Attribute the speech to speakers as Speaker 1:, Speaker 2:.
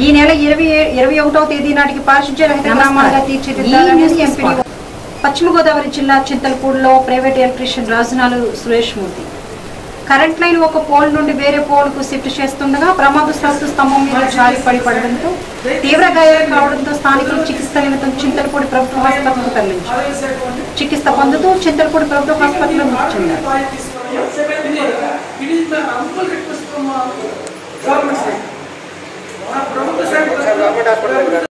Speaker 1: ఈ నెల ఇరవై ఇరవై ఒకటవ తేదీ నాటికి పారిశుధ్య రహిత
Speaker 2: నమస్కారం.
Speaker 1: గ్రామాలుగా
Speaker 2: ఈ
Speaker 1: తీర్చిదిద్దాలని
Speaker 2: న్యూస్
Speaker 1: ఎంపీడీ పశ్చిమ గోదావరి జిల్లా చింతలపూడిలో private electrician Rajanalu Suresh Murthy current line ఒక పోల్ నుండి వేరే పోల్ కు షిఫ్ట్ చేస్తుండగా ప్రమాదవశాత్తు స్తంభం మీద జారి పడి పడడంతో తీవ్ర గాయాలు కావడంతో స్థానికులు చికిత్స నిమిత్తం చింతలపూడి ప్రభుత్వ హాస్పిటల్కు తరలించారు చికిత్స పొందుతూ చింతలపూడి ప్రభుత్వ హాస్పిటల్లో మృతి చెందారు
Speaker 3: It is my humble request from uh, government side. Uh, ప్రభుత్వ side